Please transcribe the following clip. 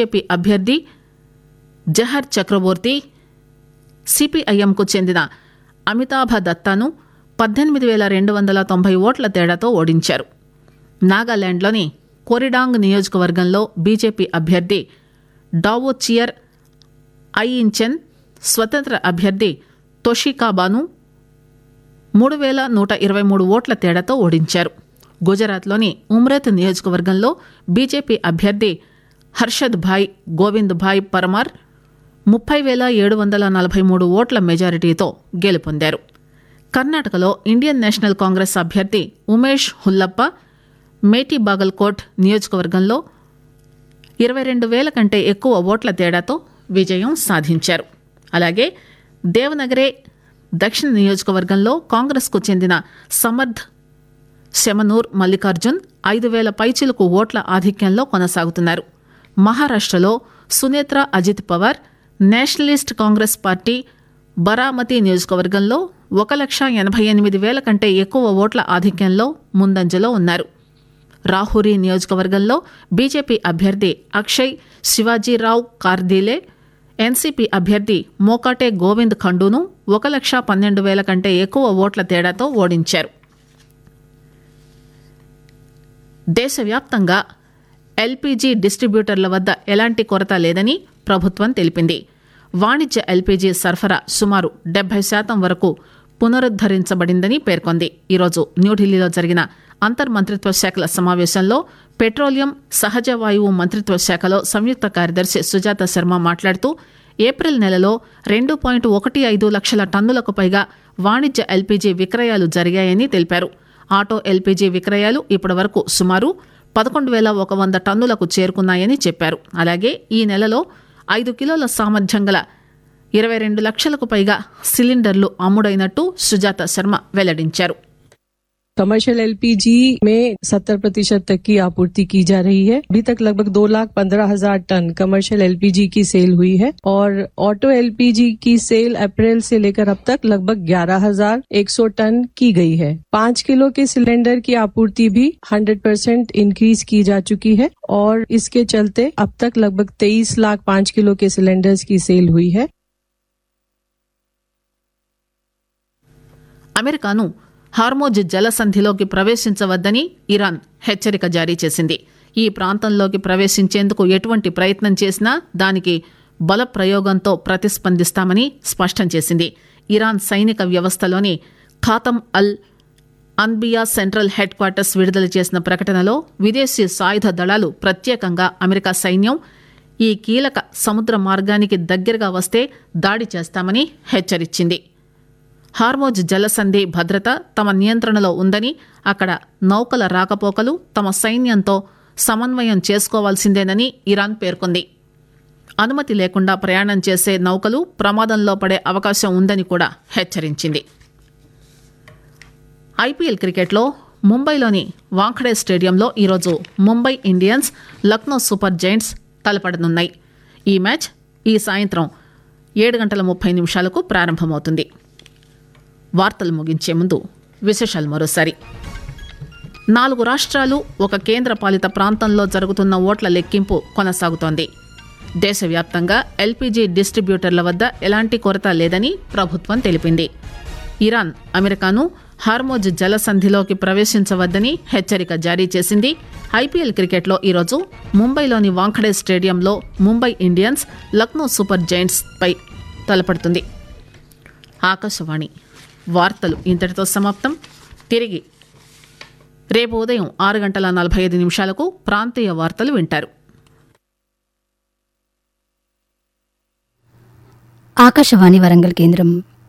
BJP అభ్యర్థి జహర్ చక్రవర్తి సిపిఐఎంకు చెందిన అమితాభ దత్తాను పద్దెనిమిది వేల రెండు వందల తొంభై ఓట్ల తేడాతో ఓడించారు నాగాలాండ్లోని కొరిడాంగ్ నియోజకవర్గంలో బీజేపీ అభ్యర్థి డావో చియర్ ఐఇంచెన్ స్వతంత్ర అభ్యర్థి తొషికాబాను మూడు వేల నూట ఇరవై మూడు ఓట్ల తేడాతో ఓడించారు గుజరాత్లోని ఉమ్రత్ నియోజకవర్గంలో బీజేపీ అభ్యర్థి హర్షద్ భాయ్ గోవింద్ భాయ్ పరమార్ ముప్పై వేల ఏడు వందల నలభై మూడు ఓట్ల మెజారిటీతో గెలుపొందారు కర్ణాటకలో ఇండియన్ నేషనల్ కాంగ్రెస్ అభ్యర్థి ఉమేష్ హుల్లప్ప మేటీ బాగల్కోట్ నియోజకవర్గంలో ఇరవై రెండు వేల కంటే ఎక్కువ ఓట్ల తేడాతో విజయం సాధించారు అలాగే దేవనగరే దక్షిణ నియోజకవర్గంలో కాంగ్రెస్కు చెందిన సమర్థ్ శమనూర్ మల్లికార్జున్ ఐదు వేల పైచిలకు ఓట్ల ఆధిక్యంలో కొనసాగుతున్నారు మహారాష్టలో Sunetra Ajit Pawar Nationalist Congress Party Baramati నియోజకవర్గంలో ఒక లక్ష ఎనభై ఎనిమిది వేల కంటే ఎక్కువ ఓట్ల ఆధిక్యంలో ముందంజలో ఉన్నారు రాహురి నియోజకవర్గంలో బీజేపీ అభ్యర్థి అక్షయ్ శివాజీరావు కార్దీలే ఎన్సీపీ అభ్యర్థి మోకాటే గోవింద్ ఖండూను ఒక లక్ష పన్నెండు వేల కంటే ఎక్కువ ఓట్ల తేడాతో ఓడించారు దేశవ్యాప్తంగా ఎల్పీజీ డిస్ట్రిబ్యూటర్ల వద్ద ఎలాంటి కొరత లేదని ప్రభుత్వం తెలిపింది వాణిజ్య ఎల్పీజీ సరఫరా సుమారు డెబ్బై శాతం వరకు పునరుద్దరించబడిందని పేర్కొంది ఈరోజు న్యూఢిల్లీలో జరిగిన అంతర్మంత్రిత్వ శాఖల సమావేశంలో పెట్రోలియం సహజ వాయువు మంత్రిత్వ శాఖలో సంయుక్త కార్యదర్శి సుజాత శర్మ మాట్లాడుతూ ఏప్రిల్ నెలలో రెండు పాయింట్ ఒకటి ఐదు లక్షల టన్నులకు పైగా వాణిజ్య ఎల్పీజీ విక్రయాలు జరిగాయని తెలిపారు ఆటో ఎల్పీజీ విక్రయాలు ఇప్పటి వరకు సుమారు పదకొండు వేల ఒక వంద టన్నులకు చేరుకున్నాయని చెప్పారు అలాగే ఈ నెలలో ఐదు కిలోల సామర్థ్యం గల ఇరవై రెండు లక్షలకు పైగా సిలిండర్లు అమ్ముడైనట్టు సుజాత శర్మ వెల్లడించారు कमर्शियल एलपीजी में 70 प्रतिशत तक की आपूर्ति की जा रही है अभी तक लगभग दो लाख पंद्रह हजार टन कमर्शियल एलपीजी की सेल हुई है और ऑटो एलपीजी की सेल अप्रैल से लेकर अब तक लगभग ग्यारह हजार एक सौ टन की गई है पाँच किलो के सिलेंडर की आपूर्ति भी 100 परसेंट इंक्रीज की जा चुकी है और इसके चलते अब तक लगभग तेईस लाख पाँच किलो के सिलेंडर्स की सेल हुई है అమెరికాను హార్మోజ్ జలసంధిలోకి ప్రవేశించవద్దని ఇరాన్ హెచ్చరిక జారీ చేసింది ఈ ప్రాంతంలోకి ప్రవేశించేందుకు ఎటువంటి ప్రయత్నం చేసినా దానికి బల ప్రయోగంతో ప్రతిస్పందిస్తామని స్పష్టం చేసింది ఇరాన్ సైనిక వ్యవస్థలోని Khatam al Anbiya central headquarters విడుదల చేసిన ప్రకటనలో విదేశీ సాయుధ దళాలు ప్రత్యేకంగా అమెరికా సైన్యం ఈ కీలక సముద్ర మార్గానికి దగ్గరగా వస్తే దాడి చేస్తామని హెచ్చరించింది హార్మోజ్ జలసంధి భద్రత తమ నియంత్రణలో ఉందని అక్కడ నౌకల రాకపోకలు తమ సైన్యంతో సమన్వయం చేసుకోవాల్సిందేనని ఇరాన్ పేర్కొంది అనుమతి లేకుండా ప్రయాణం చేసే నౌకలు ప్రమాదంలో పడే అవకాశం ఉందని కూడా హెచ్చరించింది ఐపీఎల్ క్రికెట్లో ముంబైలోని వాంఖడే స్టేడియంలో ఈరోజు Mumbai Indians Lucknow Super Giants తలపడనున్నాయి ఈ మ్యాచ్ ఈ సాయంత్రం ఏడు గంటల ముప్పై నిమిషాలకు ప్రారంభమవుతుంది వార్తలు ముగించే ముందు విశేషాలు మరోసారి నాలుగు రాష్ట్రాలు ఒక కేంద్ర పాలిత ప్రాంతంలో జరుగుతున్న ఓట్ల లెక్కింపు కొనసాగుతోంది దేశవ్యాప్తంగా ఎల్పీజీ డిస్ట్రిబ్యూటర్ల వద్ద ఎలాంటి కొరత లేదని ప్రభుత్వం తెలిపింది ఇరాన్ అమెరికాను హార్మోజ్ జలసంధిలోకి ప్రవేశించవద్దని హెచ్చరిక జారీ చేసింది ఐపీఎల్ క్రికెట్లో ఈరోజు ముంబైలోని వాంఖడే స్టేడియంలో Mumbai Indians Lucknow Super Giants పై తలపడుతుంది ఆకాశవాణి వార్తలు ఇంతటితో సమాప్తం తిరిగి రేపు ఉదయం ఆరు గంటల నలభై ఐదు నిమిషాలకు ప్రాంతీయ వార్తలు వింటారు ఆకాశవాణి వరంగల్ కేంద్రం